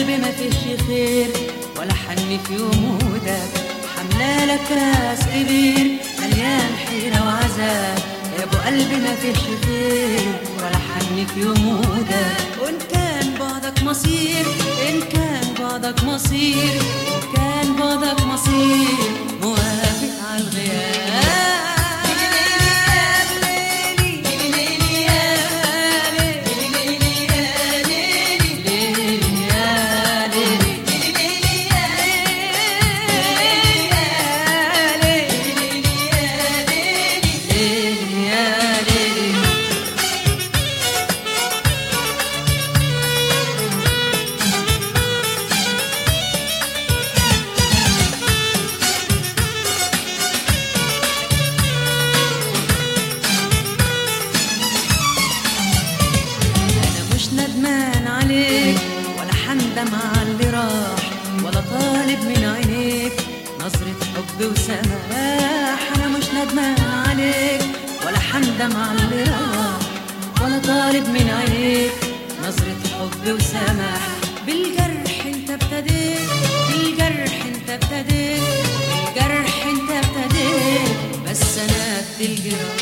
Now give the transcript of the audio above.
قلبي ما فيش خير ولا حن في ومودك حملة لك كاس كبير مليان حيرة وعذاب يا ابو قلبي ما فيش خير ولا حن في ومودك وان كان بعدك مصير ان كان بعدك مصير ان كان بعدك مصير موافق على الغياب أنا مش ندمان عليك ولا حندم على اللي راح ولا طالب من عينيك نظرة حب وسماح أنا مش ندمان عليك ولا حندم على اللي راح ولا طالب من عينيك نظرة حب وسماح بالجرح انت ابتديت بالجرح انت ابتديت بالجرح انت ابتديت بس انا قد الجراح